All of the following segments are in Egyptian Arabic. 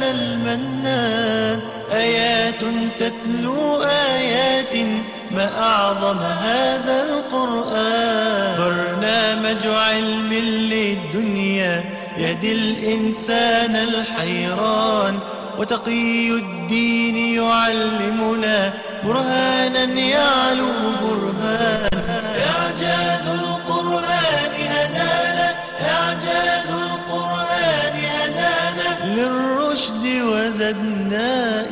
سبحان المنان آيات تتلو آيات ما أعظم هذا القرآن برنامج علم للدنيا يهدي الإنسان الحيران وتقي الدين يعلمنا برهانا يعلو برهان إعجاز القرآن هدانا إعجاز القرآن هدانا للرشد وزدنا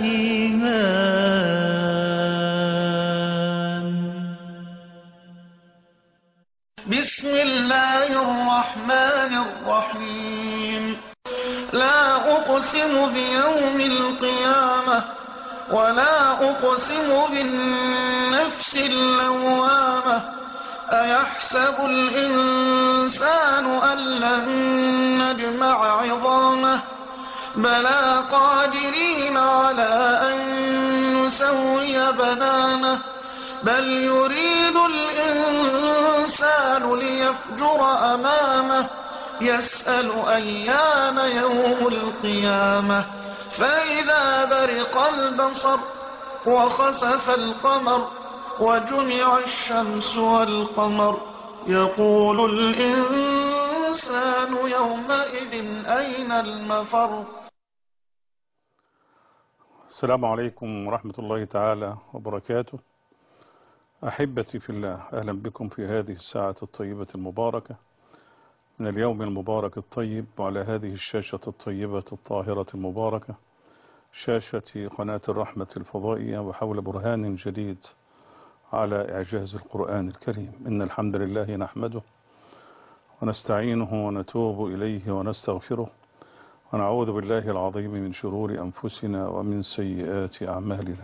إيمان بسم الله الرحمن الرحيم لا أقسم بيوم القيامة ولا أقسم بالنفس اللوامة أيحسب الإنسان أن لن نجمع عظامه بلى قادرين على أن نسوي بنانه بل يريد الإنسان ليفجر أمامه يسأل أيان يوم القيامة فإذا برق البصر وخسف القمر وجمع الشمس والقمر يقول الإنسان يومئذ أين المفر السلام عليكم ورحمة الله تعالى وبركاته أحبتي في الله أهلا بكم في هذه الساعة الطيبة المباركة من اليوم المبارك الطيب وعلى هذه الشاشة الطيبة الطاهرة المباركة شاشة قناة الرحمة الفضائية وحول برهان جديد على إعجاز القرآن الكريم إن الحمد لله نحمده ونستعينه ونتوب إليه ونستغفره ونعوذ بالله العظيم من شرور أنفسنا ومن سيئات أعمالنا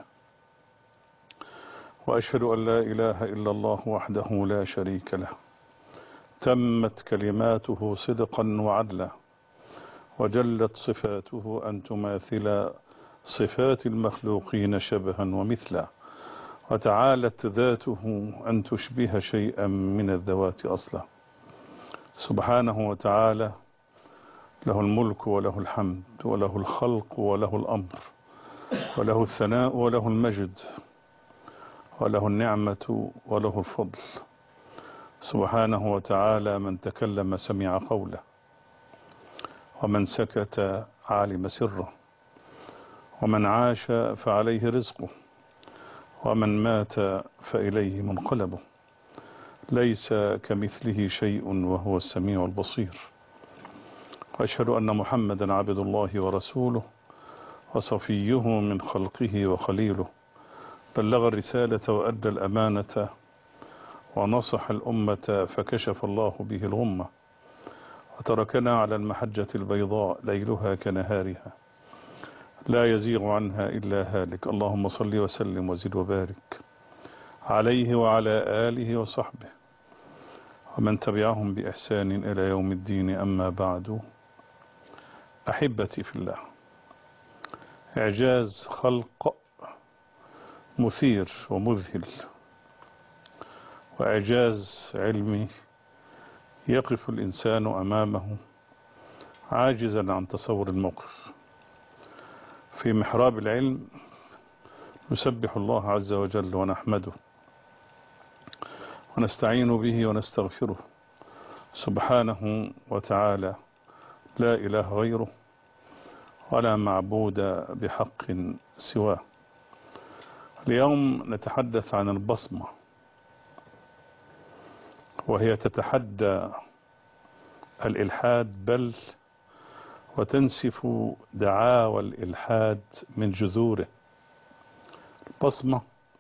وأشهد أن لا إله إلا الله وحده لا شريك له تمت كلماته صدقا وعدلا وجلت صفاته أن تماثل صفات المخلوقين شبها ومثلا وتعالت ذاته أن تشبه شيئا من الذوات أصلا سبحانه وتعالى له الملك وله الحمد وله الخلق وله الأمر وله الثناء وله المجد وله النعمة وله الفضل سبحانه وتعالى من تكلم سمع قوله ومن سكت علم سره ومن عاش فعليه رزقه ومن مات فإليه منقلبه ليس كمثله شيء وهو السميع البصير وأشهد أن محمدا عبد الله ورسوله وصفيه من خلقه وخليله بلغ الرسالة وأدى الأمانة ونصح الأمة فكشف الله به الغمة وتركنا على المحجة البيضاء ليلها كنهارها لا يزيغ عنها إلا هالك اللهم صل وسلم وزد وبارك عليه وعلى آله وصحبه ومن تبعهم بإحسان إلى يوم الدين أما بعد أحبتي في الله إعجاز خلق مثير ومذهل وإعجاز علمي يقف الإنسان أمامه عاجزا عن تصور الموقف في محراب العلم نسبح الله عز وجل ونحمده ونستعين به ونستغفره سبحانه وتعالى لا إله غيره ولا معبود بحق سواه اليوم نتحدث عن البصمة وهي تتحدى الإلحاد بل وتنسف دعاوى الإلحاد من جذوره البصمة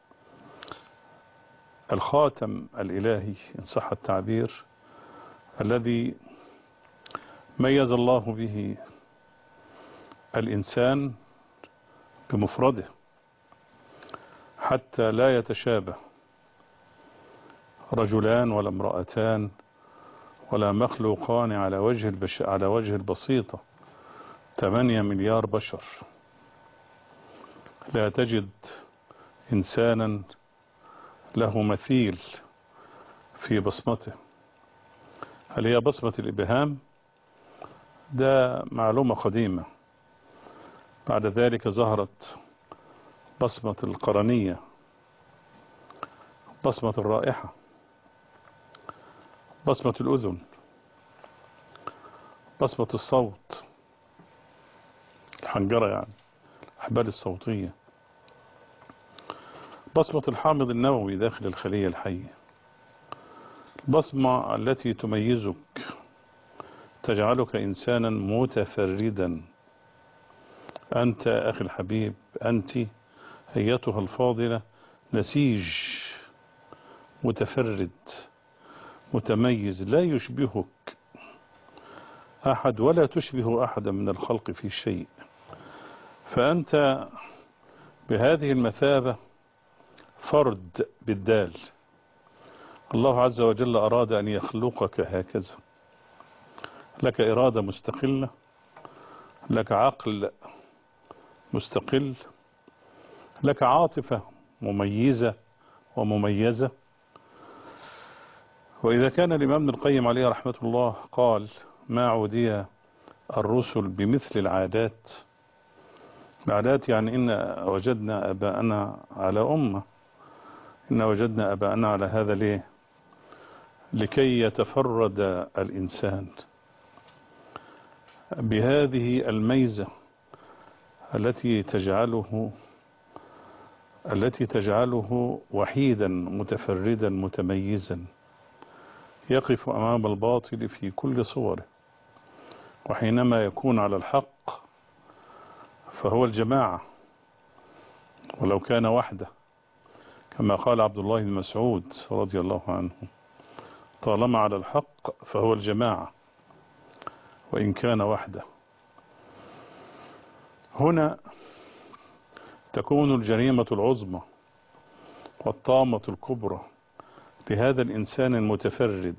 الخاتم الإلهي إن صح التعبير الذي ميز الله به الإنسان بمفرده حتى لا يتشابه رجلان ولا امرأتان ولا مخلوقان على وجه البش... على وجه البسيطة ثمانية مليار بشر لا تجد إنسانا له مثيل في بصمته هل هي بصمة الإبهام ده معلومة قديمة بعد ذلك ظهرت بصمة القرنية بصمة الرائحة بصمة الأذن بصمة الصوت الحنجرة يعني الأحبال الصوتية بصمة الحامض النووي داخل الخلية الحية البصمة التي تميزك تجعلك إنسانا متفردا أنت أخي الحبيب أنت أيتها الفاضلة نسيج متفرد متميز لا يشبهك أحد ولا تشبه أحدا من الخلق في شيء فأنت بهذه المثابة فرد بالدال الله عز وجل أراد أن يخلقك هكذا لك إرادة مستقلة لك عقل مستقل لك عاطفة مميزة ومميزة وإذا كان الإمام ابن القيم عليه رحمة الله قال ما عودي الرسل بمثل العادات العادات يعني إن وجدنا أباءنا على أمة إن وجدنا أباءنا على هذا ليه لكي يتفرد الإنسان بهذه الميزة التي تجعله التي تجعله وحيدا متفردا متميزا يقف أمام الباطل في كل صوره وحينما يكون على الحق فهو الجماعة ولو كان وحده كما قال عبد الله بن مسعود رضي الله عنه طالما على الحق فهو الجماعة وإن كان وحده هنا تكون الجريمة العظمى والطامة الكبرى لهذا الإنسان المتفرد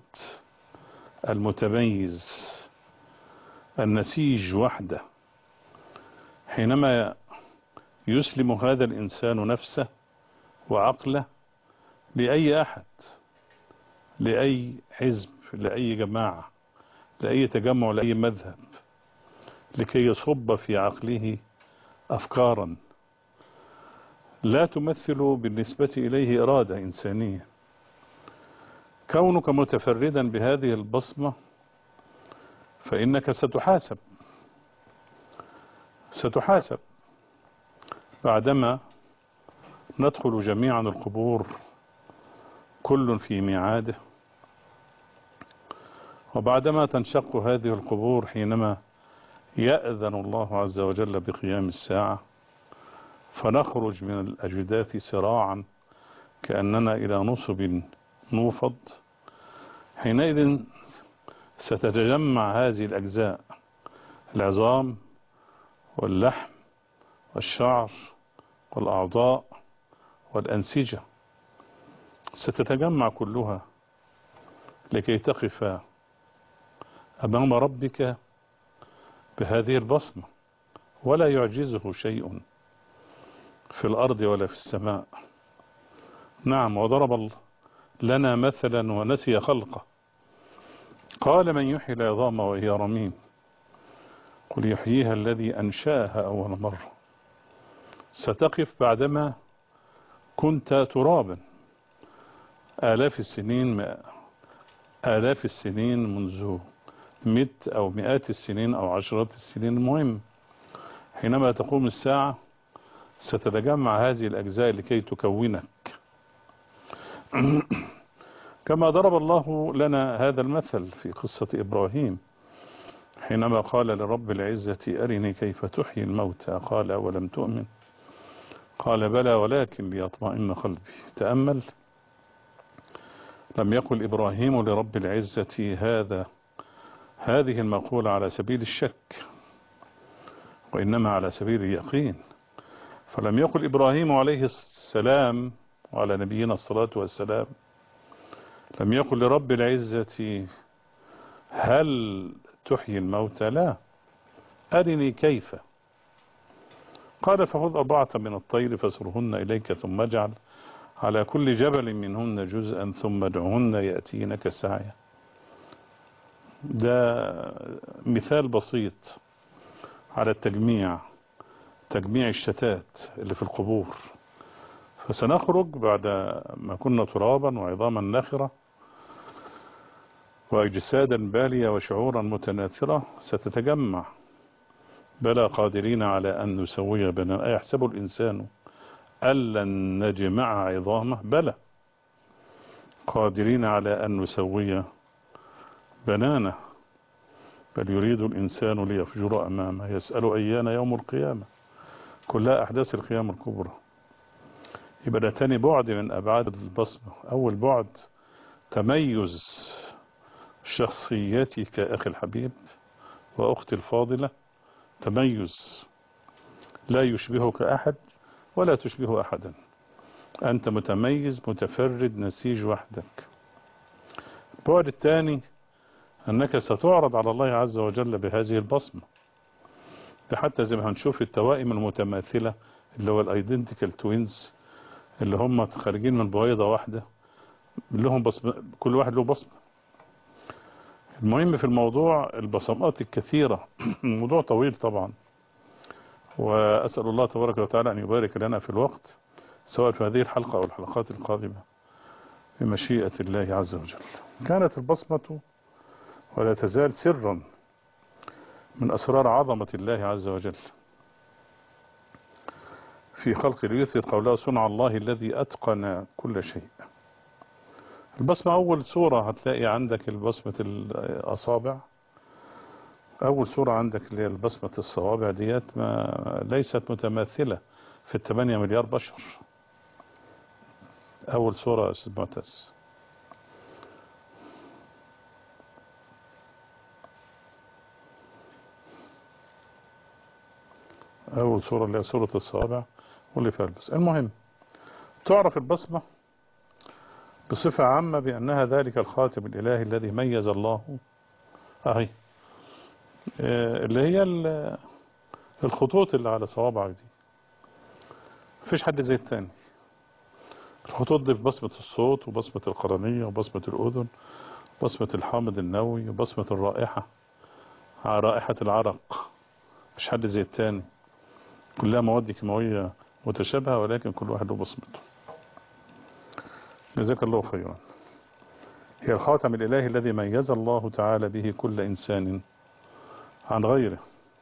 المتميز النسيج وحده حينما يسلم هذا الإنسان نفسه وعقله لأي أحد لأي حزب لأي جماعة لأي تجمع لأي مذهب لكي يصب في عقله أفكارا لا تمثل بالنسبة إليه إرادة إنسانية كونك متفردا بهذه البصمة فإنك ستحاسب ستحاسب بعدما ندخل جميعا القبور كل في ميعاده وبعدما تنشق هذه القبور حينما يأذن الله عز وجل بقيام الساعة فنخرج من الأجداث سراعا كأننا إلى نصب نوفض حينئذ ستتجمع هذه الأجزاء العظام واللحم والشعر والأعضاء والأنسجة ستتجمع كلها لكي تقف أمام ربك بهذه البصمة ولا يعجزه شيء في الأرض ولا في السماء نعم وضرب لنا مثلا ونسي خلقه قال من يحيي العظام وهي رميم قل يحييها الذي أنشاها أول مرة ستقف بعدما كنت ترابا آلاف السنين آلاف السنين منذ مئة أو مئات السنين أو عشرات السنين المهم حينما تقوم الساعة ستتجمع هذه الأجزاء لكي تكونك كما ضرب الله لنا هذا المثل في قصة إبراهيم حينما قال لرب العزة أرني كيف تحيي الموتى قال ولم تؤمن قال بلى ولكن ليطمئن قلبي تأمل لم يقل إبراهيم لرب العزة هذا هذه المقولة على سبيل الشك وإنما على سبيل اليقين فلم يقل إبراهيم عليه السلام وعلى نبينا الصلاة والسلام لم يقل لرب العزة هل تحيي الموتى لا أرني كيف قال فخذ أربعة من الطير فسرهن إليك ثم اجعل على كل جبل منهن جزءا ثم ادعهن يأتينك سعيا ده مثال بسيط على التجميع تجميع الشتات اللي في القبور فسنخرج بعد ما كنا ترابا وعظاما ناخرة وأجسادا بالية وشعورا متناثرة ستتجمع بلى قادرين على أن نسوي بنا أيحسب الإنسان ألن نجمع عظامه بلى قادرين على أن نسوي بنانه بل يريد الإنسان ليفجر أمامه يسأل أيان يوم القيامة كلها أحداث القيامة الكبرى يبقى ده تاني بعد من أبعاد البصمة أول بعد تميز شخصيتك أخي الحبيب وأختي الفاضلة تميز لا يشبهك أحد ولا تشبه أحدا أنت متميز متفرد نسيج وحدك البعد الثاني أنك ستعرض على الله عز وجل بهذه البصمة ده حتى زي ما هنشوف التوائم المتماثلة اللي هو الايدنتيكال توينز اللي هم خارجين من بويضة واحدة لهم بصمة كل واحد له بصمة المهم في الموضوع البصمات الكثيرة الموضوع طويل طبعا وأسأل الله تبارك وتعالى أن يبارك لنا في الوقت سواء في هذه الحلقة أو الحلقات القادمة بمشيئة الله عز وجل كانت البصمة ولا تزال سرا من أسرار عظمة الله عز وجل في خلق ليثبت قوله صنع الله الذي أتقن كل شيء البصمة أول صورة هتلاقي عندك البصمة الأصابع أول صورة عندك اللي هي البصمة الصوابع ديت ما ليست متماثلة في الثمانية مليار بشر أول صورة يا أستاذ معتز أول صورة اللي هي صورة الصوابع واللي فيها البس المهم تعرف البصمة بصفة عامة بأنها ذلك الخاتم الإلهي الذي ميز الله أهي اللي هي الخطوط اللي على صوابعك دي مفيش حد زي التاني الخطوط دي في بصمة الصوت وبصمة القرنية وبصمة الأذن بصمة الحامض النووي وبصمة الرائحة رائحة العرق مش حد زي التاني كلها مواد كيماوية متشابهة ولكن كل واحد له بصمته جزاك الله خيرا هي الخاتم الإلهي الذي ميز الله تعالى به كل إنسان عن غيره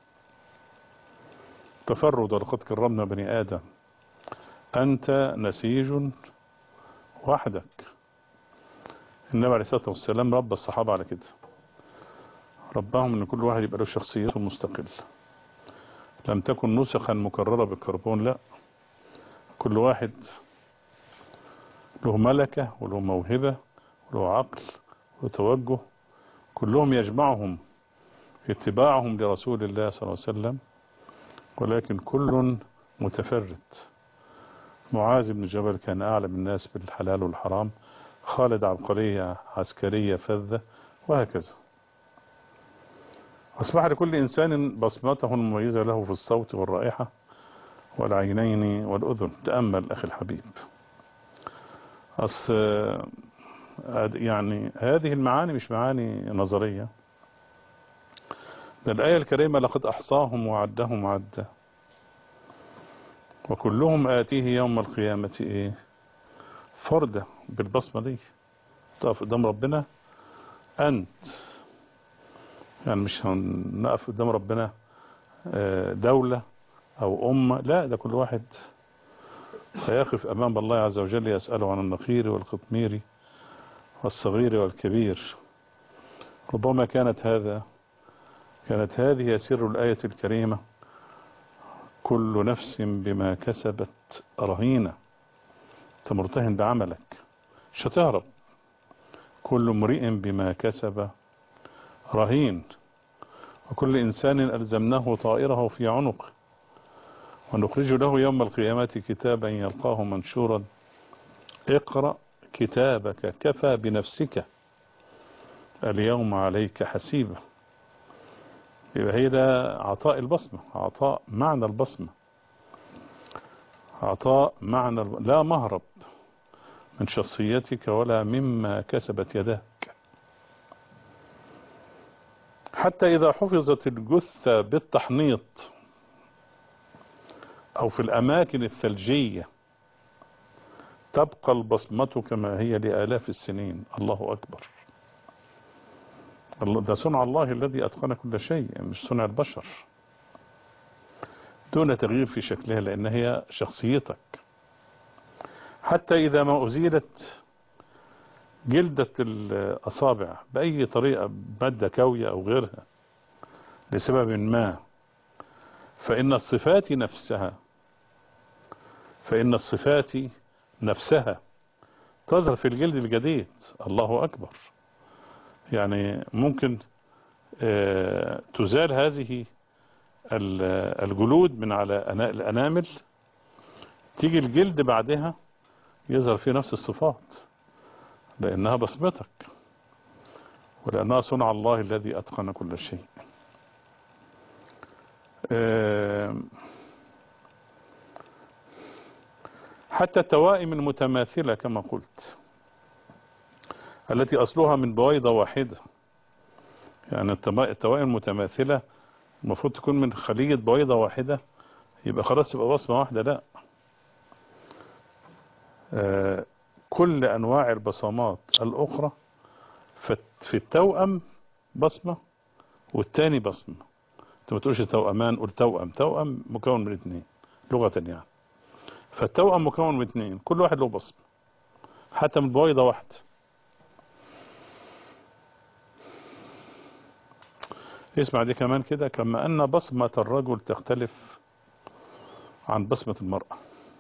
تفرد ولقد كرمنا بني آدم أنت نسيج وحدك النبي عليه الصلاة والسلام رب الصحابة على كده ربهم ان كل واحد يبقى له شخصيته مستقل لم تكن نسخا مكررة بالكربون لا كل واحد له ملكة وله موهبة وله عقل وله توجه كلهم يجمعهم اتباعهم لرسول الله صلى الله عليه وسلم ولكن كل متفرد معاذ بن جبل كان أعلم الناس بالحلال والحرام خالد عبقرية عسكرية فذة وهكذا أصبح لكل إنسان بصمته المميزة له في الصوت والرائحة والعينين والأذن تأمل أخي الحبيب أص يعني هذه المعاني مش معاني نظرية ده الآية الكريمة لقد أحصاهم وعدهم عدا وكلهم آتيه يوم القيامة إيه فردة بالبصمة دي تقف قدام ربنا أنت يعني مش هنقف قدام ربنا دولة أو أمة لا ده كل واحد فيقف أمام الله عز وجل يسأله عن النخير والقطمير والصغير والكبير ربما كانت هذا كانت هذه سر الآية الكريمة كل نفس بما كسبت رهينة انت مرتهن بعملك مش هتهرب كل امرئ بما كسب رهين وكل إنسان ألزمناه طائره في عنقه ونخرج له يوم القيامة كتابا يلقاه منشورا اقرأ كتابك كفى بنفسك اليوم عليك حسيبا يبقى هي ده عطاء البصمة عطاء معنى البصمة عطاء معنى الب... لا مهرب من شخصيتك ولا مما كسبت يداك حتى إذا حفظت الجثة بالتحنيط أو في الأماكن الثلجية تبقى البصمة كما هي لآلاف السنين الله أكبر الله- ده صنع الله الذي أتقن كل شيء مش صنع البشر دون تغيير في شكلها لأن هي شخصيتك حتى إذا ما أزيلت جلدة الأصابع بأي طريقة مادة كوية أو غيرها لسبب ما فإن الصفات نفسها فإن الصفات نفسها تظهر في الجلد الجديد الله أكبر يعني ممكن آه، تزال هذه ال- الجلود من على أنا- الأنامل تيجي الجلد بعدها يظهر فيه نفس الصفات لأنها بصمتك ولأنها صنع الله الذي أتقن كل شيء آم، حتى التوائم المتماثلة كما قلت التي أصلها من بويضة واحدة يعني التما- التوائم المتماثلة المفروض تكون من خلية بويضة واحدة يبقى خلاص يبقى بصمة واحدة لا آه، كل أنواع البصمات الأخرى فت- في التوأم بصمة والتاني بصمة انت ما تقولش توأمان قول توأم توأم مكون من اثنين لغة يعني فالتوأم مكون من اثنين كل واحد له بصمة حتى من بويضة واحدة اسمع دي كمان كده كما أن بصمة الرجل تختلف عن بصمة المرأة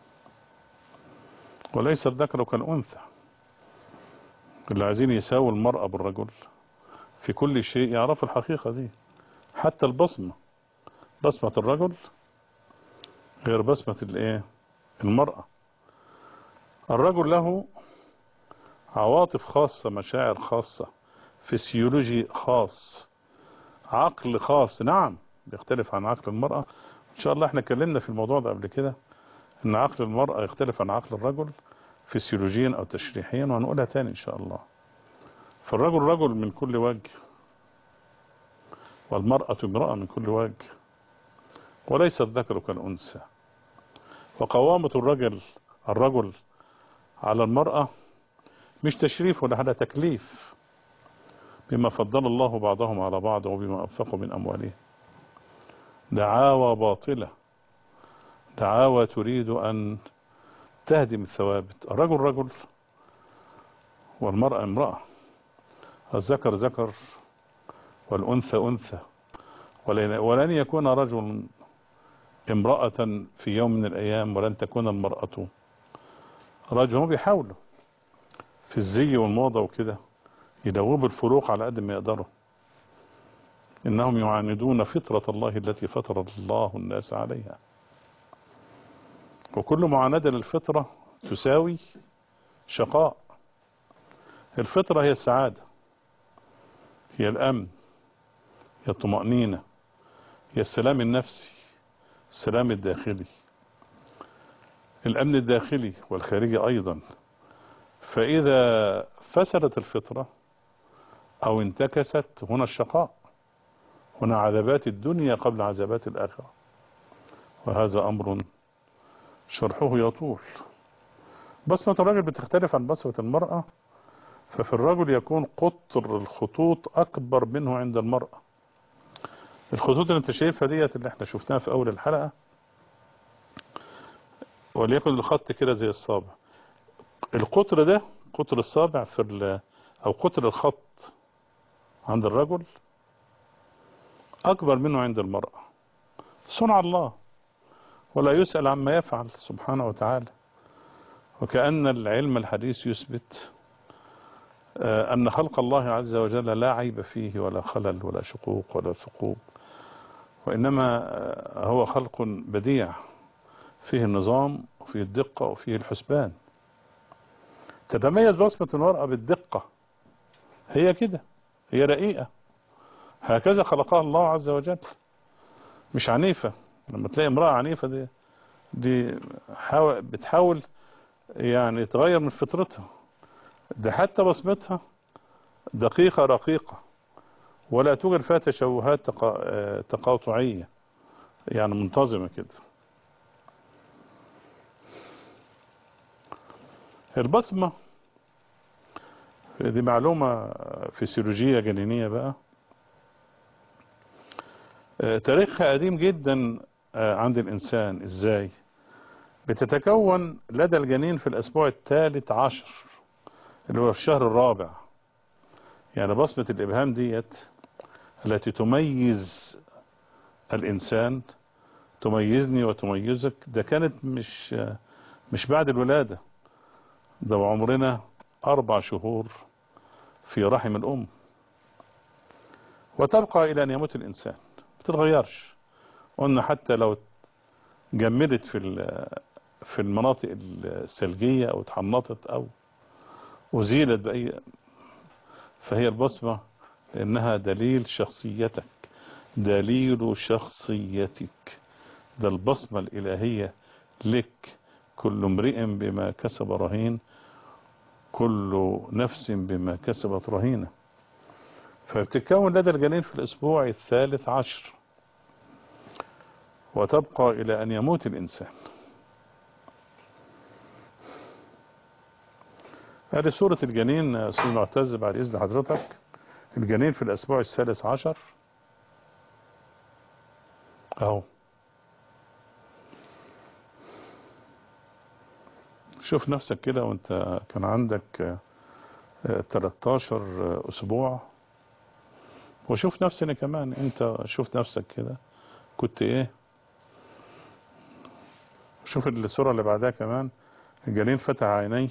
وليس الذكر كالأنثى اللي عايزين يساووا المرأة بالرجل في كل شيء يعرفوا الحقيقة دي حتى البصمة بصمة الرجل غير بصمة الايه المرأة الرجل له عواطف خاصة مشاعر خاصة فسيولوجي خاص عقل خاص نعم بيختلف عن عقل المرأة ان شاء الله احنا اتكلمنا في الموضوع ده قبل كده ان عقل المرأة يختلف عن عقل الرجل فسيولوجيا او تشريحيا وهنقولها تاني ان شاء الله فالرجل رجل من كل وجه والمرأة امرأة من كل وجه وليس الذكر كالأنثى وقوامة الرجل الرجل على المرأة مش تشريف ولا هذا تكليف بما فضل الله بعضهم على بعض وبما أنفقوا من أموالهم دعاوى باطلة دعاوى تريد أن تهدم الثوابت الرجل رجل والمرأة امرأة الذكر ذكر والأنثى أنثى ولن ولن يكون رجل امرأة في يوم من الأيام ولن تكون المرأة رجل هم بيحاولوا في الزي والموضة وكده يدوبوا الفروق على قد ما يقدروا إنهم يعاندون فطرة الله التي فطر الله الناس عليها وكل معاندة للفطرة تساوي شقاء الفطرة هي السعادة هي الأمن هي الطمأنينة هي السلام النفسي السلام الداخلي الأمن الداخلي والخارجي أيضا فإذا فسدت الفطرة أو انتكست هنا الشقاء هنا عذابات الدنيا قبل عذابات الآخرة وهذا أمر شرحه يطول بصمة الرجل بتختلف عن بصمة المرأة ففي الرجل يكون قطر الخطوط أكبر منه عند المرأة الخطوط اللي انت شايفها ديت اللي احنا شفناها في أول الحلقة وليكن الخط كده زي الصابع القطر ده قطر الصابع في ال- أو قطر الخط عند الرجل أكبر منه عند المرأة صنع الله ولا يسأل عما يفعل سبحانه وتعالى وكأن العلم الحديث يثبت آه، أن خلق الله عز وجل لا عيب فيه ولا خلل ولا شقوق ولا ثقوب وإنما آه، هو خلق بديع فيه النظام وفيه الدقة وفيه الحسبان تتميز بصمة المرأة بالدقة هي كده هي رقيقة هكذا خلقها الله عز وجل مش عنيفة لما تلاقي امرأة عنيفة دي دي حاول بتحاول يعني تغير من فطرتها ده حتى بصمتها دقيقة رقيقة ولا توجد فيها تشوهات تقا- آه، تقاطعية يعني منتظمة كده البصمة دي معلومة فسيولوجية جنينية بقى آه، تاريخها قديم جدا آه، عند الإنسان إزاي بتتكون لدى الجنين في الأسبوع الثالث عشر اللي هو في الشهر الرابع يعني بصمة الإبهام ديت التي تميز الإنسان تميزني وتميزك ده كانت مش مش بعد الولادة ده عمرنا أربع شهور في رحم الأم وتبقى إلى أن يموت الإنسان بتتغيرش قلنا حتى لو جمدت في ال- في المناطق الثلجية أو اتحنطت أو أزيلت بأي فهي البصمة لأنها دليل شخصيتك دليل شخصيتك ده البصمة الإلهية لك كل امرئ بما كسب رهين كل نفس بما كسبت رهينة فبتتكون لدى الجنين في الأسبوع الثالث عشر وتبقى إلى أن يموت الإنسان هذه صورة الجنين يا أستاذ معتز بعد إذن حضرتك الجنين في الأسبوع الثالث عشر أهو شوف نفسك كده وانت كان عندك آه، آه، 13 أسبوع وشوف نفسنا كمان انت شوف نفسك كده كنت ايه شوف الصورة اللي بعدها كمان الجنين فتح عينيه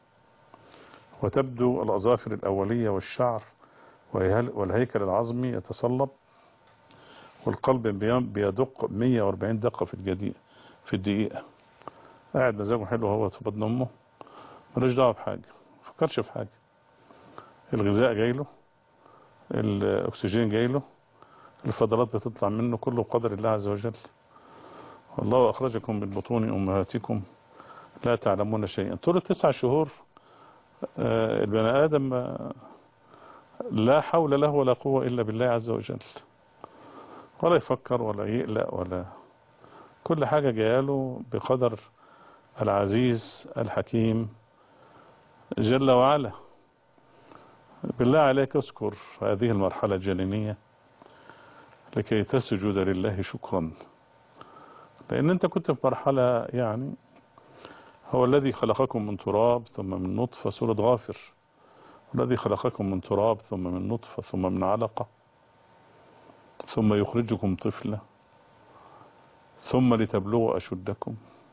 وتبدو الأظافر الأولية والشعر ويهل- والهيكل العظمي يتصلب والقلب بي- بيدق 140 دقة في الجديقة في الدقيقة قاعد مزاجه حلو هو في بطن أمه ملوش دعوة بحاجة ما فكرش في حاجة الغذاء جاي له الأكسجين جاي له الفضلات بتطلع منه كله بقدر الله عز وجل والله أخرجكم من بطون أمهاتكم لا تعلمون شيئا طول التسع شهور آه، البني آدم آه، لا حول له ولا قوة إلا بالله عز وجل ولا يفكر ولا يقلق ولا كل حاجة جايله بقدر العزيز الحكيم جل وعلا بالله عليك اذكر هذه المرحلة الجنينية لكي تسجد لله شكرا لأن أنت كنت في مرحلة يعني هو الذي خلقكم من تراب ثم من نطفة سورة غافر الذي خلقكم من تراب ثم من نطفة ثم من علقة ثم يخرجكم طفلا ثم لتبلغوا أشدكم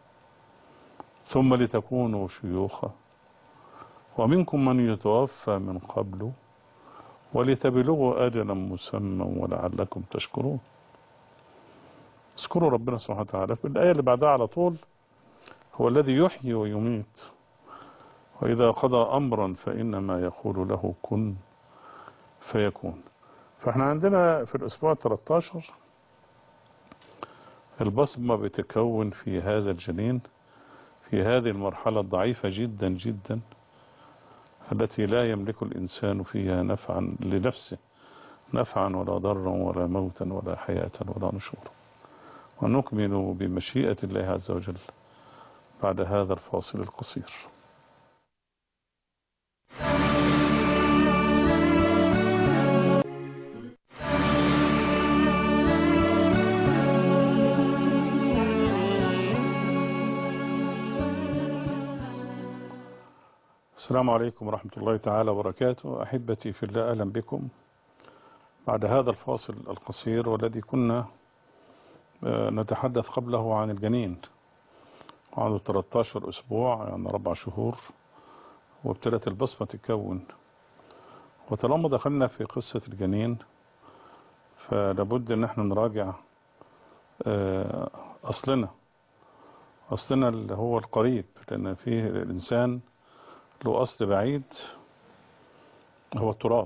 ثم لتكونوا شيوخا ومنكم من يتوفى من قبل ولتبلغوا أجلا مسمى ولعلكم تشكرون اذكروا ربنا سبحانه وتعالى في الآية اللي بعدها على طول هو الذي يحيي ويميت وإذا قضى أمرا فإنما يقول له كن فيكون فاحنا عندنا في الأسبوع 13 البصمة بتكون في هذا الجنين في هذه المرحلة الضعيفة جدا جدا التي لا يملك الإنسان فيها نفعا لنفسه نفعا ولا ضرا ولا موتا ولا حياة ولا نشورا ونكمل بمشيئة الله عز وجل بعد هذا الفاصل القصير السلام عليكم ورحمة الله تعالى وبركاته أحبتي في الله أهلا بكم بعد هذا الفاصل القصير والذي كنا آه، نتحدث قبله عن الجنين عنده 13 أسبوع يعني أربع شهور وابتدت البصمة تتكون وطالما دخلنا في قصة الجنين فلابد ان احنا نراجع آه، أصلنا أصلنا اللي هو القريب لأن فيه الإنسان له أصل بعيد هو التراب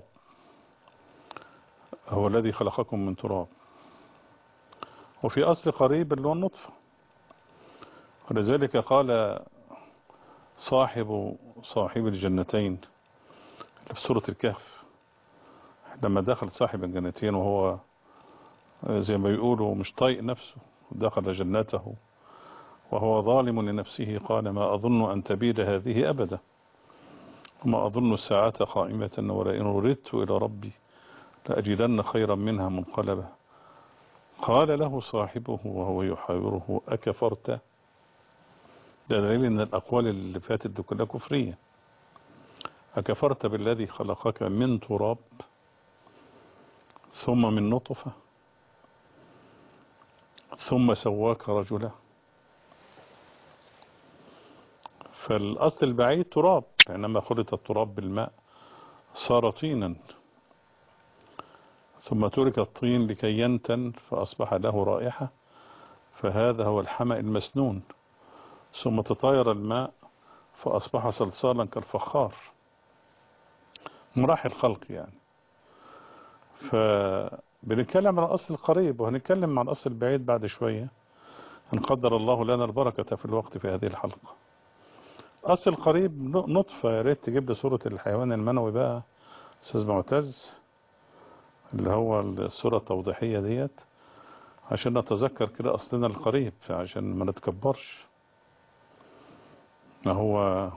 هو الذي خلقكم من تراب وفي أصل قريب اللي هو النطفة ولذلك قال صاحب صاحب الجنتين في سورة الكهف لما دخل صاحب الجنتين وهو زي ما يقولوا مش طايق نفسه دخل جنته وهو ظالم لنفسه قال ما أظن أن تبيد هذه أبدا وما أظن الساعة قائمة ولئن رددت إلى ربي لأجدن خيرا منها منقلبا قال له صاحبه وهو يحاوره أكفرت ده دليل ان الأقوال اللي فاتت دي كلها كفرية أكفرت بالذي خلقك من تراب ثم من نطفة ثم سواك رجلا فالأصل البعيد تراب حينما خلط التراب بالماء صار طينا ثم ترك الطين لكي ينتن فأصبح له رائحة فهذا هو الحمأ المسنون ثم تطاير الماء فأصبح صلصالا كالفخار مراحل الخلق يعني فبنتكلم عن الأصل القريب وهنتكلم عن الأصل البعيد بعد شوية أن قدر الله لنا البركة في الوقت في هذه الحلقة أصل قريب نطفة يا ريت تجيب لي صورة الحيوان المنوي بقى أستاذ معتز اللي هو الصورة التوضيحية ديت عشان نتذكر كده أصلنا القريب عشان ما نتكبرش ما هو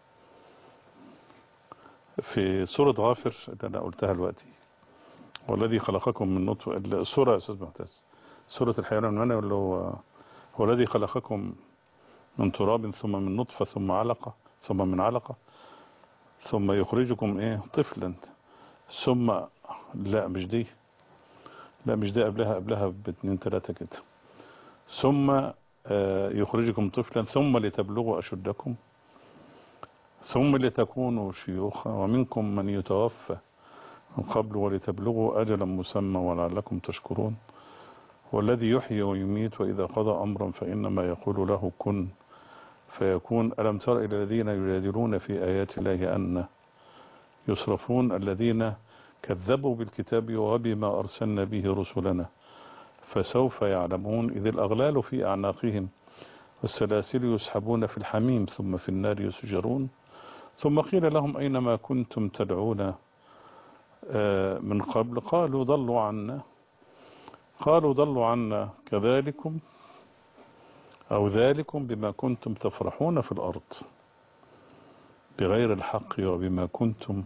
في سورة غافر اللي أنا قلتها دلوقتي والذي خلقكم من نطفة السورة يا أستاذ معتز سورة الحيوان المنوي اللي هو هو الذي خلقكم من تراب ثم من نطفة ثم علقة ثم من علقة ثم يخرجكم ايه طفلا ثم لا مش دي لا مش دي قبلها قبلها باتنين تلاتة كده ثم يخرجكم طفلا ثم لتبلغوا أشدكم ثم لتكونوا شيوخا ومنكم من يتوفى من قبل ولتبلغوا أجلا مسمى ولعلكم تشكرون والذي يحيي ويميت وإذا قضى أمرا فإنما يقول له كن فيكون ألم تر إلى الذين يجادلون في آيات الله أن يصرفون الذين كذبوا بالكتاب وبما أرسلنا به رسلنا فسوف يعلمون إذ الأغلال في أعناقهم والسلاسل يسحبون في الحميم ثم في النار يسجرون ثم قيل لهم أينما كنتم تدعون من قبل قالوا ضلوا عنا قالوا ضلوا عنا كذلكم أو ذلكم بما كنتم تفرحون في الأرض بغير الحق وبما كنتم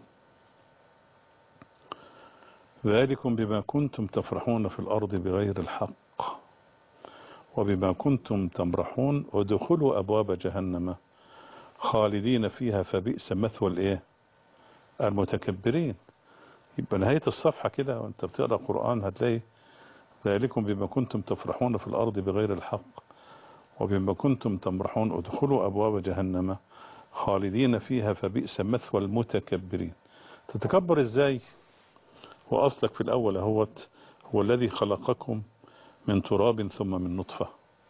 ذلكم بما كنتم تفرحون في الأرض بغير الحق وبما كنتم تمرحون ودخلوا أبواب جهنم خالدين فيها فبئس مثوى الإيه المتكبرين يبقى نهاية الصفحة كده وانت بتقرأ القرآن هتلاقي ذلكم بما كنتم تفرحون في الأرض بغير الحق وبما كنتم تمرحون ادخلوا أبواب جهنم خالدين فيها فبئس مثوى المتكبرين تتكبر ازاي وأصلك في الأول هوت هو الذي خلقكم من تراب ثم من نطفة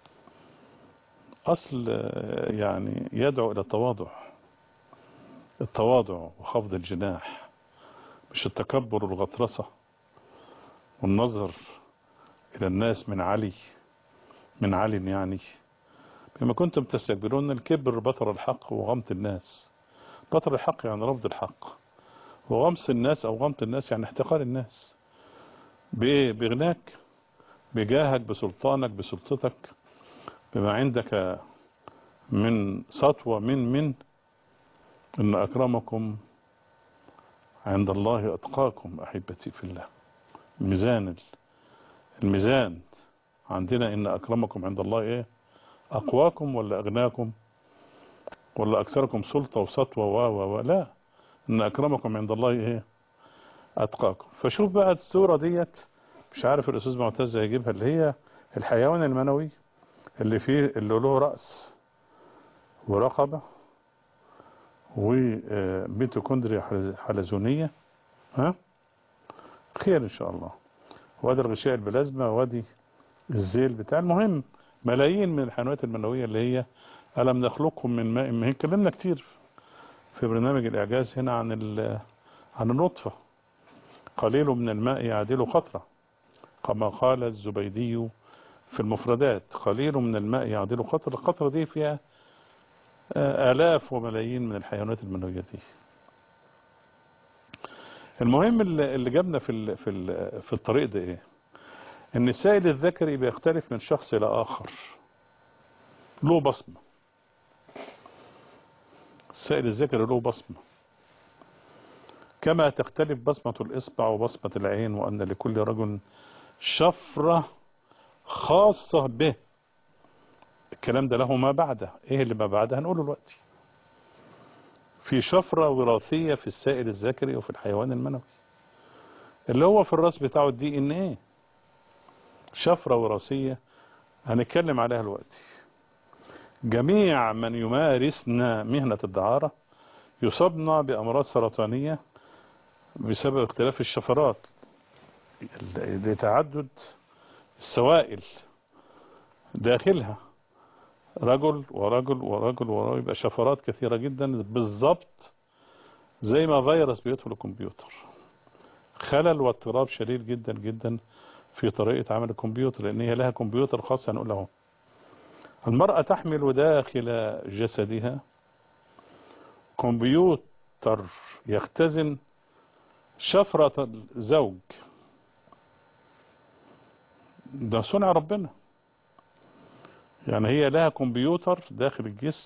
أصل يعني يدعو إلى التواضع التواضع وخفض الجناح مش التكبر والغطرسة والنظر إلى الناس من علي من علي يعني بما كنتم تستكبرون الكبر بطر الحق وغمط الناس بطر الحق يعني رفض الحق وغمس الناس أو غمط الناس يعني احتقار الناس بإيه بغناك بجاهك بسلطانك بسلطتك بما عندك من سطوة من من إن أكرمكم عند الله أتقاكم أحبتي في الله ميزان الميزان عندنا إن أكرمكم عند الله إيه أقواكم ولا أغناكم ولا أكثركم سلطة وسطوة و و لا إن أكرمكم عند الله إيه أتقاكم فشوف بقى الصورة ديت مش عارف الأستاذ معتز هيجيبها اللي هي الحيوان المنوي اللي فيه اللي له رأس ورقبة وميتوكوندريا حلزونية ها خير إن شاء الله وادي الغشاء البلازما وادي الزيل بتاع المهم ملايين من الحيوانات المنوية اللي هي ألم نخلقكم من ماء مهين اتكلمنا كتير في برنامج الإعجاز هنا عن عن النطفة قليل من الماء يعدل قطرة كما قال الزبيدي في المفردات قليل من الماء يعدل قطرة القطرة دي فيها آلاف وملايين من الحيوانات المنوية دي المهم اللي جابنا في في في الطريق ده ايه ان السائل الذكري بيختلف من شخص الى اخر له بصمة السائل الذكري له بصمة كما تختلف بصمة الإصبع وبصمة العين وأن لكل رجل شفرة خاصة به الكلام ده له ما بعده ايه اللي ما بعده هنقوله دلوقتي في شفرة وراثية في السائل الذكري وفي الحيوان المنوي اللي هو في الراس بتاعه الدي ان ايه شفرة وراثية هنتكلم عليها دلوقتي جميع من يمارسنا مهنة الدعارة يصابنا بأمراض سرطانية بسبب اختلاف الشفرات لتعدد السوائل داخلها رجل ورجل ورجل ورجل يبقى شفرات كثيرة جدا بالضبط زي ما فيروس بيدخل الكمبيوتر خلل واضطراب شديد جدا جدا في طريقة عمل الكمبيوتر لأن هي لها كمبيوتر خاص هنقول له المرأة تحمل داخل جسدها كمبيوتر يختزن شفرة الزوج ده صنع ربنا يعني هي لها كمبيوتر داخل الجسم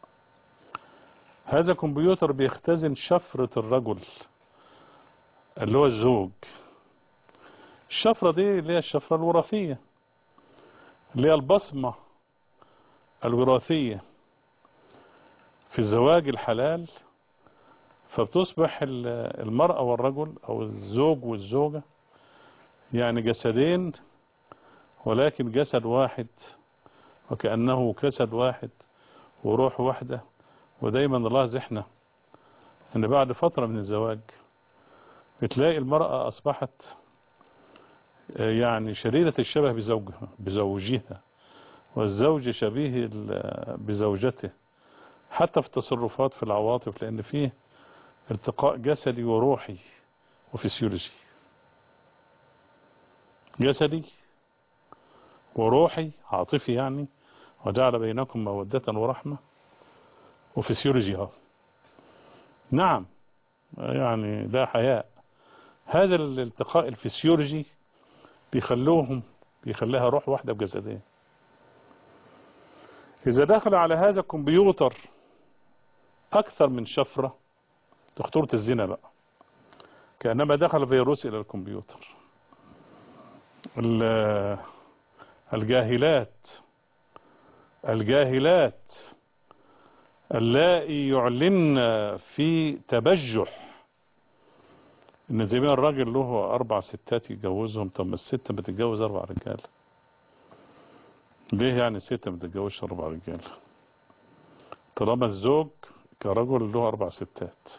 هذا كمبيوتر بيختزن شفرة الرجل اللي هو الزوج الشفرة دي اللي هي الشفرة الوراثية اللي هي البصمة الوراثية في الزواج الحلال فبتصبح المرأة والرجل أو الزوج والزوجة يعني جسدين ولكن جسد واحد وكأنه جسد واحد وروح واحدة ودايما نلاحظ احنا ان بعد فترة من الزواج بتلاقي المرأة اصبحت يعني شديدة الشبه بزوجها بزوجها والزوج شبيه بزوجته حتى في التصرفات في العواطف لان فيه التقاء جسدي وروحي وفسيولوجي جسدي وروحي عاطفي يعني وجعل بينكم مودة ورحمة وفسيولوجي اه نعم يعني لا حياء هذا الالتقاء الفسيولوجي بيخلوهم بيخليها روح واحدة بجسدين إذا دخل على هذا الكمبيوتر أكثر من شفرة خطورة الزنا بقى كأنما دخل فيروس إلى الكمبيوتر الجاهلات الجاهلات اللائي يعلن في تبجح ان زي ما الراجل له اربع ستات يتجوزهم طب ما الست بتتجوز اربع رجال ليه يعني الست ما تتجوزش اربع رجال طالما الزوج كرجل له اربع ستات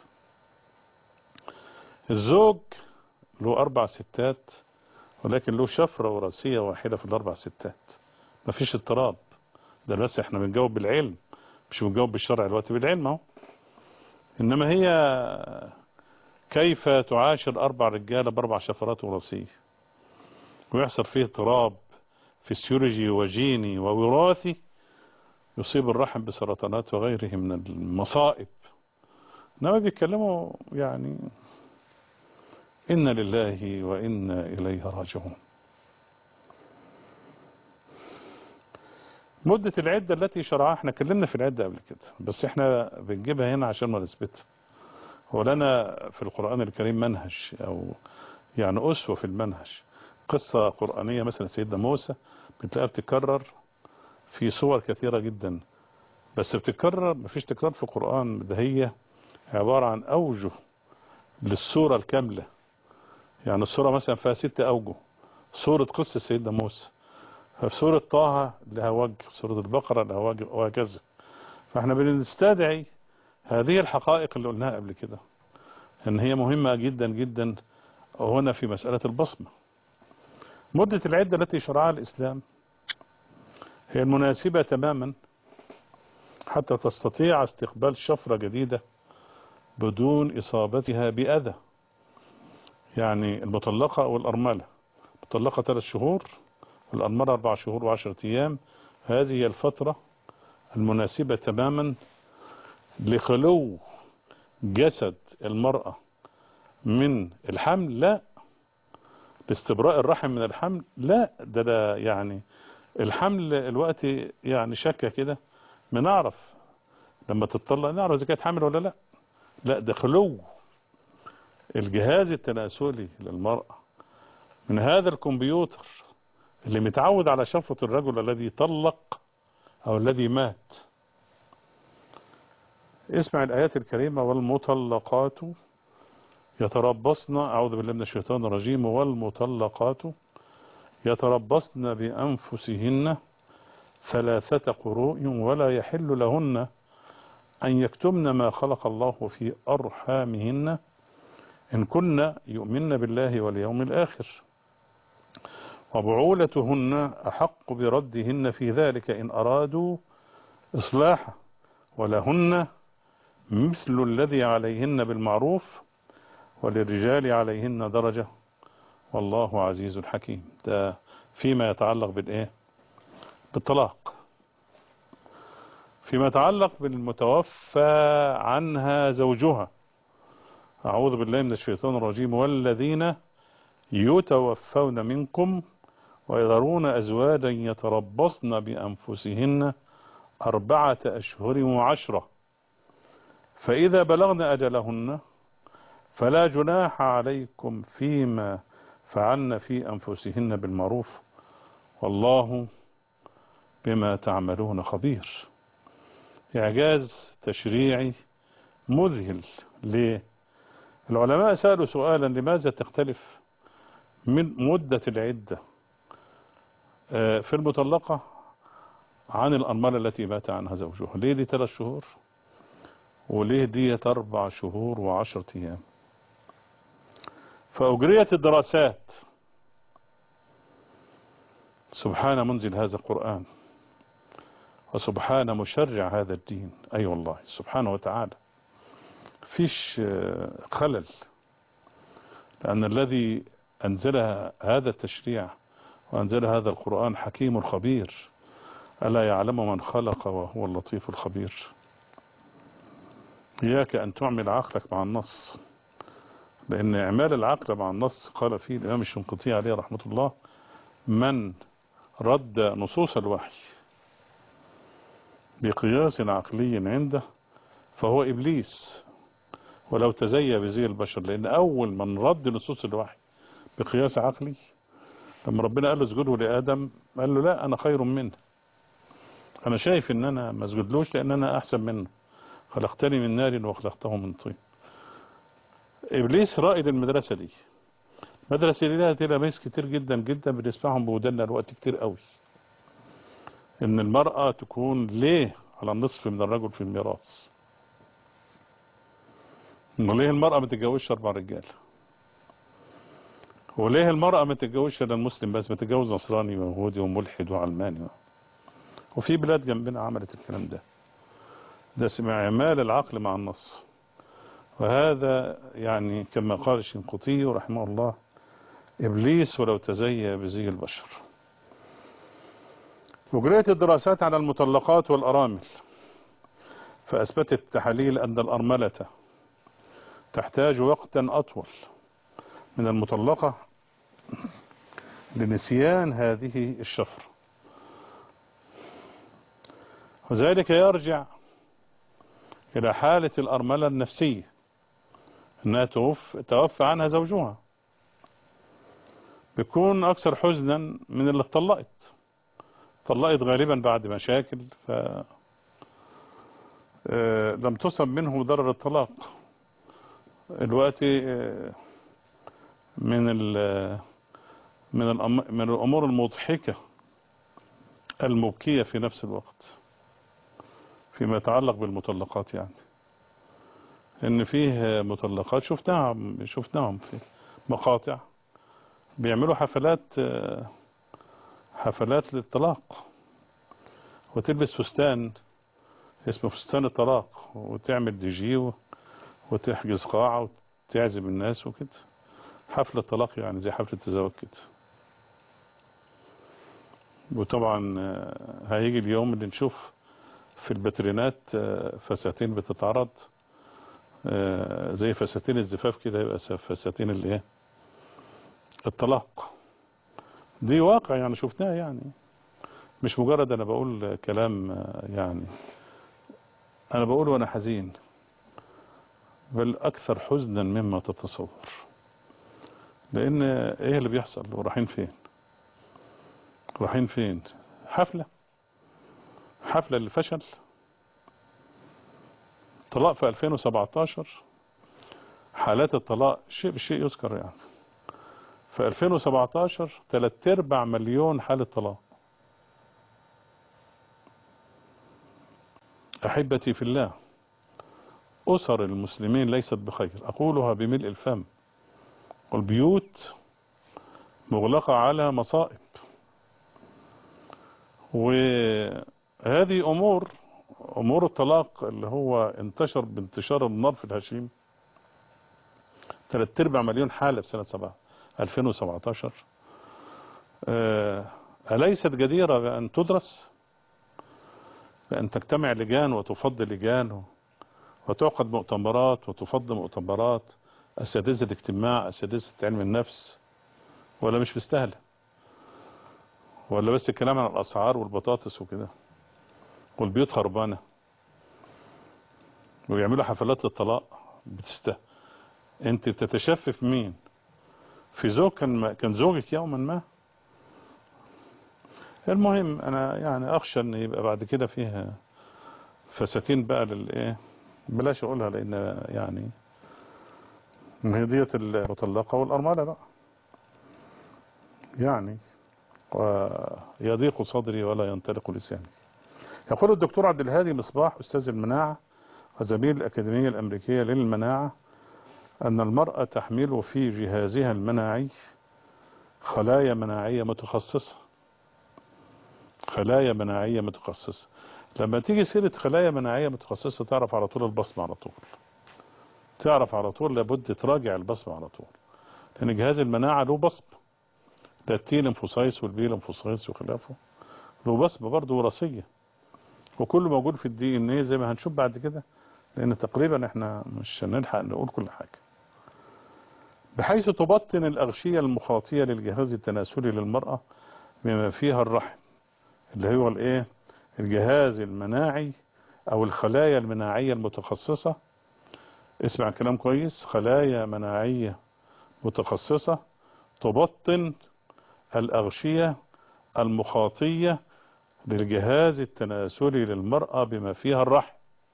الزوج له اربع ستات ولكن له شفرة وراثية واحدة في الاربع ستات مفيش اضطراب ده بس احنا بنجاوب بالعلم مش بنجاوب بالشرع دلوقتي بالعلم اهو انما هي كيف تعاشر اربع رجاله باربع شفرات وراثيه ويحصل فيه اضطراب فسيولوجي وجيني ووراثي يصيب الرحم بسرطانات وغيره من المصائب انما بيتكلموا يعني إنا لله وإنا إليه راجعون مدة العدة التي شرعها احنا كلمنا في العدة قبل كده بس احنا بنجيبها هنا عشان ما نثبتها ولنا في القرآن الكريم منهج او يعني أسوة في المنهج قصة قرآنية مثلا سيدنا موسى بتلاقيها بتكرر في صور كثيرة جدا بس بتكرر مفيش تكرار في القرآن ده هي عبارة عن أوجه للصورة الكاملة يعني الصورة مثلا فيها ست أوجه صورة قصة سيدنا موسى ففي سورة طه لها وجه سورة البقرة لها وجه وهكذا فاحنا بنستدعي هذه الحقائق اللي قلناها قبل كده ان هي مهمة جدا جدا هنا في مسألة البصمة مدة العدة التي شرعها الإسلام هي المناسبة تماما حتى تستطيع استقبال شفرة جديدة بدون إصابتها بأذى يعني المطلقة أو الأرملة مطلقة ثلاث شهور والأرملة أربع شهور وعشرة أيام هذه هي الفترة المناسبة تماما لخلو جسد المرأة من الحمل لا لاستبراء الرحم من الحمل لا ده, ده يعني الحمل الوقت يعني شكة كده بنعرف لما تطلق نعرف إذا كانت حامل ولا لا لا ده خلو الجهاز التناسلي للمرأة من هذا الكمبيوتر اللي متعود على شفرة الرجل الذي طلق أو الذي مات اسمع الآيات الكريمة والمطلقات يتربصن أعوذ بالله من الشيطان الرجيم والمطلقات يتربصن بأنفسهن ثلاثة قروء ولا يحل لهن أن يكتمن ما خلق الله في أرحامهن إن كن يؤمن بالله واليوم الآخر وبعولتهن أحق بردهن في ذلك إن أرادوا إصلاحا ولهن مثل الذي عليهن بالمعروف وللرجال عليهن درجة والله عزيز حكيم ده فيما يتعلق بالإيه بالطلاق فيما يتعلق بالمتوفى عنها زوجها أعوذ بالله من الشيطان الرجيم والذين يتوفون منكم ويذرون أزواجا يتربصن بأنفسهن أربعة أشهر وعشرة فإذا بلغن أجلهن فلا جناح عليكم فيما فعلن في أنفسهن بالمعروف والله بما تعملون خبير إعجاز تشريعي مذهل ليه العلماء سألوا سؤالا لماذا تختلف من مدة العدة في المطلقة عن الأرملة التي مات عنها زوجها ليه دي ثلاث شهور وليه ديت أربع شهور وعشرة أيام فأجريت الدراسات سبحان منزل هذا القرآن وسبحان مشرع هذا الدين أي أيوة والله سبحانه وتعالى فيش خلل لأن الذي أنزل هذا التشريع وأنزل هذا القرآن حكيم خبير ألا يعلم من خلق وهو اللطيف الخبير إياك أن تعمل عقلك مع النص لأن إعمال العقل مع النص قال فيه الإمام الشنقيطي عليه رحمة الله من رد نصوص الوحي بقياس عقلي عنده فهو إبليس ولو تزيى بزي البشر لأن أول من رد نصوص الوحي بقياس عقلي لما ربنا قال له اسجده لآدم قال له لا أنا خير منه أنا شايف إن أنا ما اسجدلوش لأن أنا أحسن منه خلقتني من نار وخلقته من طين إبليس رائد المدرسة دي المدرسة دي لها تلاميذ كتير جدا جدا بنسمعهم بودنا الوقت كتير قوي إن المرأة تكون ليه على النصف من الرجل في الميراث وليه المرأة ما تتجوزش أربع رجال وليه المرأة ما تتجوزش إلا المسلم بس ما تتجوز نصراني ويهودي وملحد وعلماني وفي بلاد جنبنا عملت الكلام ده ده اسمه اعمال العقل مع النص وهذا يعني كما قال الشنقطي رحمه الله إبليس ولو تزيى بزي البشر وجريت الدراسات على المطلقات والأرامل فأثبتت التحاليل أن الأرملة تحتاج وقتا أطول من المطلقة لنسيان هذه الشفرة وذلك يرجع إلى حالة الأرملة النفسية أنها توفى, توفى عنها زوجها بيكون أكثر حزنا من اللي اتطلقت طلقت غالبا بعد مشاكل ف لم تصب منه ضرر الطلاق الوقت من ال من من الأمور المضحكة المبكية في نفس الوقت فيما يتعلق بالمطلقات يعني ان فيه مطلقات شفناهم شفناهم في مقاطع بيعملوا حفلات حفلات للطلاق وتلبس فستان اسمه فستان الطلاق وتعمل دي جي وتحجز قاعة وتعزم الناس وكده حفلة طلاق يعني زي حفلة الزواج كده وطبعا هيجي اليوم اللي نشوف في البترينات فساتين بتتعرض زي فساتين الزفاف كده يبقى فساتين الايه الطلاق دي واقع يعني شفناه يعني مش مجرد انا بقول كلام يعني انا بقول وانا حزين بل أكثر حزنا مما تتصور لأن إيه اللي بيحصل ورايحين فين رايحين فين حفلة حفلة اللي فشل طلاق في 2017 حالات الطلاق شيء بشيء يذكر يعني في 2017 ثلاث ارباع مليون حالة طلاق أحبتي في الله أسر المسلمين ليست بخير أقولها بملء الفم والبيوت مغلقة على مصائب وهذه أمور أمور الطلاق اللي هو انتشر بانتشار النار في الهشيم ثلاث ارباع مليون حالة في سنة سبعة 2017 آه، أليست جديرة بأن تدرس بأن تجتمع لجان وتفضل لجان وتعقد مؤتمرات وتفضل مؤتمرات أساتذة الاجتماع أساتذة علم النفس ولا مش مستاهلة ولا بس الكلام عن الأسعار والبطاطس وكده والبيوت خربانة ويعملوا حفلات للطلاق بتسته انت تتشفف مين في زوج كان كان زوجك يوما ما المهم انا يعني اخشى ان يبقى بعد كده فيها فساتين بقى للايه بلاش اقولها لان يعني ما هي ديت المطلقه والارمله بقى يعني ويضيق صدري ولا ينطلق لساني يقول الدكتور عبد الهادي مصباح استاذ المناعه وزميل الاكاديميه الامريكيه للمناعه أن المرأة تحمل في جهازها المناعي خلايا مناعية متخصصة خلايا مناعية متخصصة لما تيجي سيرة خلايا مناعية متخصصة تعرف على طول البصمة على طول تعرف على طول لابد تراجع البصمة على طول لأن جهاز المناعة له بصمة ده التي لمفوسايس والبي لمفوسايس وخلافه له بصمة برضه وراثية وكله موجود في الدي ان ايه زي ما هنشوف بعد كده لأن تقريبا احنا مش هنلحق نقول كل حاجة بحيث تبطن الأغشية المخاطية للجهاز التناسلي للمرأة بما فيها الرحم اللي هو الايه الجهاز المناعي أو الخلايا المناعية المتخصصة اسمع كلام كويس خلايا مناعية متخصصة تبطن الأغشية المخاطية للجهاز التناسلي للمرأة بما فيها الرحم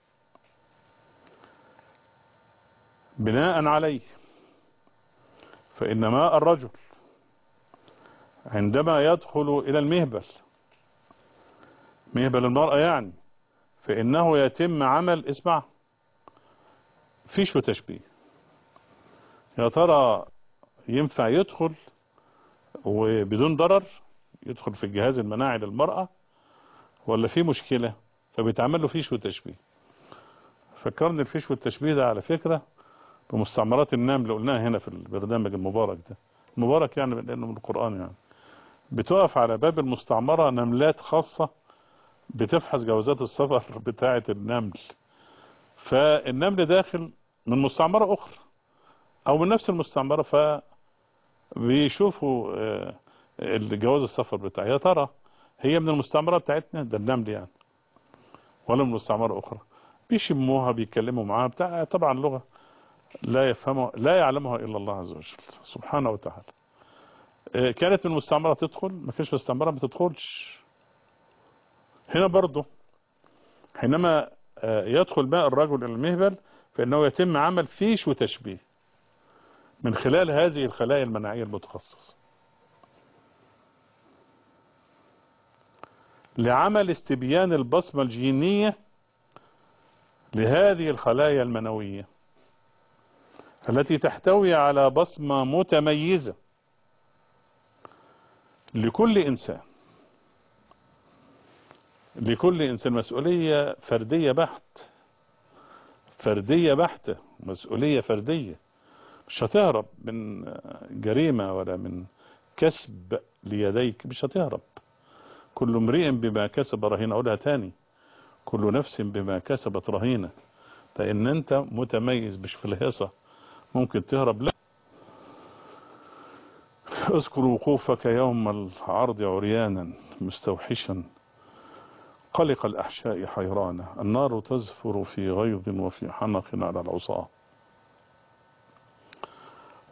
بناء عليه فإن ماء الرجل عندما يدخل إلى المهبل مهبل المرأة يعني فإنه يتم عمل اسمع فيش وتشبيه يا ترى ينفع يدخل وبدون ضرر يدخل في الجهاز المناعي للمرأة ولا في مشكلة فبيتعمل له فيش وتشبيه فكرني الفيش والتشبيه ده على فكرة بمستعمرات النمل اللي قلناها هنا في البرنامج المبارك ده المبارك يعني لأنه من القرآن يعني بتقف على باب المستعمرة نملات خاصة بتفحص جوازات السفر بتاعة النمل فالنمل داخل من مستعمرة أخرى أو من نفس المستعمرة فبيشوفوا الجواز السفر بتاعها يا ترى هي من المستعمرة بتاعتنا ده النمل يعني ولا من مستعمرة أخرى بيشموها بيتكلموا معاها بتاع طبعا لغة لا يفهمها لا يعلمها إلا الله عز وجل سبحانه وتعالى كانت المستعمرة تدخل ما كانش مستعمرة ما تدخلش هنا برضه حينما يدخل ماء الرجل إلى المهبل فإنه يتم عمل فيش وتشبيه من خلال هذه الخلايا المناعية المتخصصة لعمل استبيان البصمة الجينية لهذه الخلايا المنوية التي تحتوي على بصمة متميزة لكل إنسان لكل إنسان مسؤولية فردية بحت فردية بحتة مسؤولية فردية مش هتهرب من جريمة ولا من كسب ليديك مش هتهرب كل امرئ بما كسب رهينة أقولها تاني كل نفس بما كسبت رهينة فإن أنت متميز مش في الهيصة ممكن تهرب لا اذكر وقوفك يوم العرض عريانا مستوحشا قلق الأحشاء حيرانا النار تزفر في غيظ وفي حنق على العصاة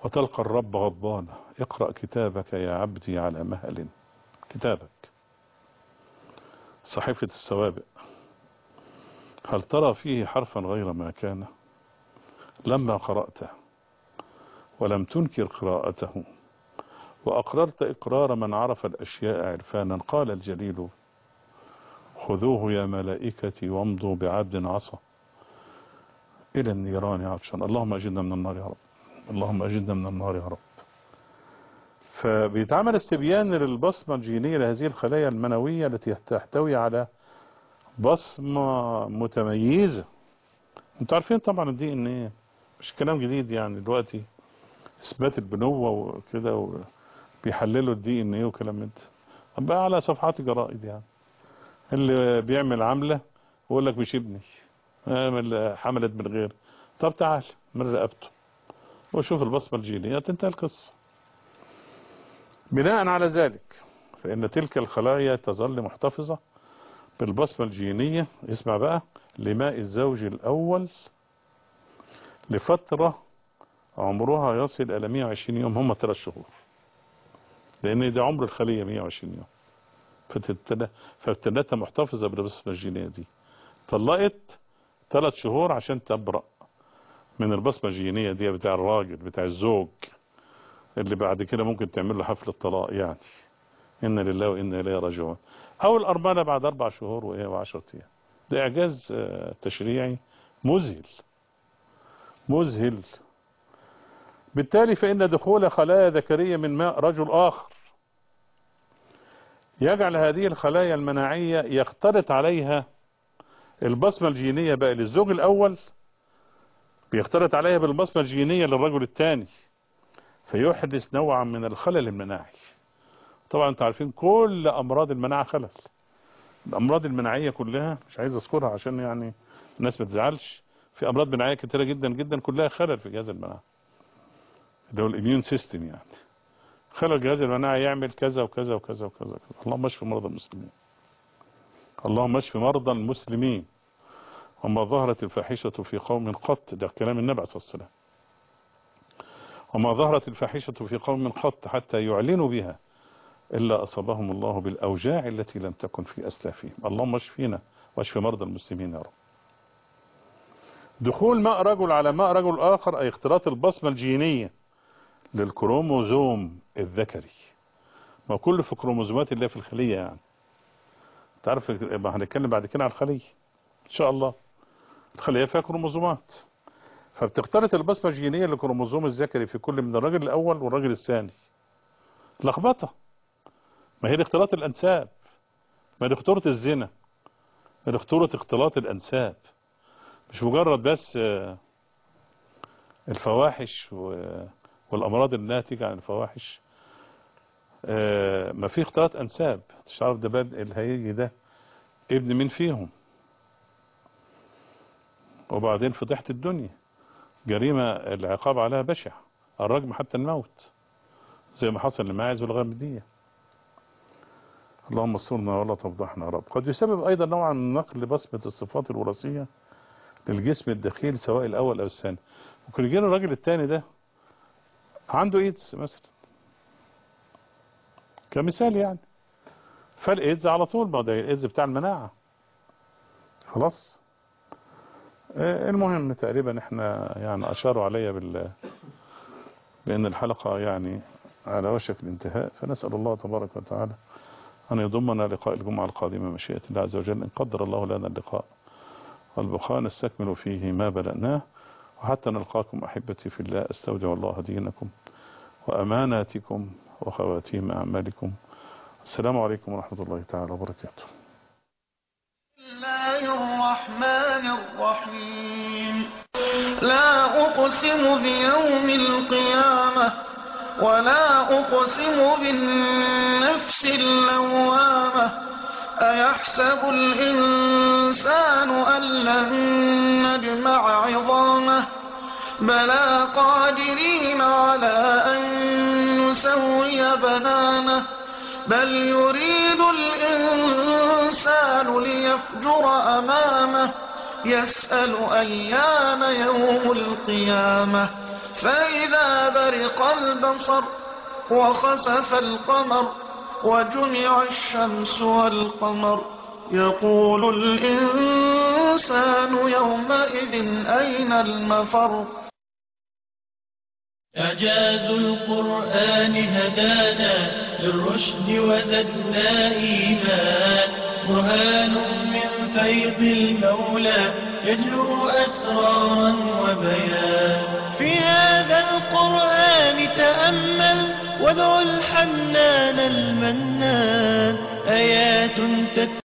وتلقى الرب غضبان اقرأ كتابك يا عبدي على مهل كتابك صحيفة السوابق هل ترى فيه حرفا غير ما كان لما قرأته ولم تنكر قراءته وأقررت إقرار من عرف الأشياء عرفانا قال الجليل خذوه يا ملائكتي وامضوا بعبد عصى إلى النيران عطشا اللهم أجدنا من النار يا رب اللهم أجدنا من النار يا رب فبيتعمل استبيان للبصمة الجينية لهذه الخلايا المنوية التي تحتوي على بصمة متميزة انتوا عارفين طبعا الدي ان ايه مش كلام جديد يعني دلوقتي اثبات البنوة وكده بيحللوا الدي ان ايه وكلام من ده بقى على صفحات الجرائد يعني اللي بيعمل عملة ويقول لك مش ابني اعمل حملت من غير طب تعال من رقبته وشوف البصمة الجينية تنتهي القصة بناء على ذلك فإن تلك الخلايا تظل محتفظة بالبصمة الجينية اسمع بقى لماء الزوج الأول لفترة عمرها يصل إلى 120 يوم هم ثلاث شهور لأن ده عمر الخلية 120 يوم فابتدتها محتفظة بالبصمة الجينية دي طلقت ثلاث شهور عشان تبرأ من البصمة الجينية دي بتاع الراجل بتاع الزوج اللي بعد كده ممكن تعمل له حفل الطلاق يعني إن لله وإنا إليه راجعون أو الأرملة بعد أربع شهور وإيه وعشرة أيام ده إعجاز تشريعي مذهل مذهل بالتالي فإن دخول خلايا ذكرية من ماء رجل آخر يجعل هذه الخلايا المناعية يختلط عليها البصمة الجينية بقى للزوج الأول بيختلط عليها بالبصمة الجينية للرجل الثاني فيحدث نوعا من الخلل المناعي طبعا انتوا عارفين كل أمراض المناعة خلل الأمراض المناعية كلها مش عايز أذكرها عشان يعني الناس ما تزعلش في أمراض مناعية كتيرة جدا جدا كلها خلل في جهاز المناعة اللي هو الاميون سيستم يعني خلل جهاز المناعة يعمل كذا وكذا وكذا وكذا, وكذا. اللهم اشف مرضى المسلمين اللهم اشف مرضى المسلمين وما ظهرت الفاحشة في قوم قط ده كلام النبي صلى الله عليه وسلم وما ظهرت الفاحشة في قوم قط حتى يعلنوا بها إلا أصابهم الله بالأوجاع التي لم تكن في أسلافهم اللهم اشفينا واشف مرضى المسلمين يا رب دخول ماء رجل على ماء رجل آخر أي اختلاط البصمة الجينية للكروموزوم الذكري ما كل في كروموزومات اللي في الخلية يعني تعرف هنتكلم بعد كده على الخلية إن شاء الله الخلية فيها كروموزومات فبتختلط البصمة الجينية للكروموزوم الذكري في كل من الرجل الأول والرجل الثاني لخبطة ما هي اختلاط الأنساب ما هي خطورة الزنا ما هي خطورة اختلاط الأنساب مش مجرد بس الفواحش والأمراض الناتجة عن الفواحش ما في اختلاط أنساب مش عارف ده باب اللي هيجي ده ابن مين فيهم وبعدين فضيحة الدنيا جريمة العقاب عليها بشع الرجم حتى الموت زي ما حصل لماعز والغامدية اللهم استرنا ولا تفضحنا يا رب قد يسبب أيضا نوعا من نقل بصمة الصفات الوراثية للجسم الدخيل سواء الأول أو الثاني ممكن يجينا الراجل الثاني ده عنده ايدز مثلا كمثال يعني فالايدز على طول ما ده الايدز بتاع المناعة خلاص المهم تقريبا احنا يعني اشاروا عليا بال بان الحلقة يعني على وشك الانتهاء فنسأل الله تبارك وتعالى أن يضمنا لقاء الجمعة القادمة مشيئة الله عز وجل إن قدر الله لنا اللقاء والبقاء نستكمل فيه ما بدأناه وحتى نلقاكم أحبتي في الله أستودع الله دينكم وأماناتكم وخواتيم أعمالكم السلام عليكم ورحمة الله تعالى وبركاته الله الرحمن الرحيم لا أقسم بيوم القيامة ولا أقسم بالنفس اللوامة أيحسب الإنسان أن لن نجمع عظامه بلى قادرين على أن نسوي بنانه بل يريد الإنسان ليفجر أمامه يسأل أيان يوم القيامة فإذا برق البصر وخسف القمر وجمع الشمس والقمر يقول الإنسان يومئذ أين المفر إعجاز القرآن هدانا للرشد وزدنا إيمان برهان من فيض المولى يجلو أسرارا وبيان في هذا القرآن تأمل وادع الحنان المنان آيات تتلو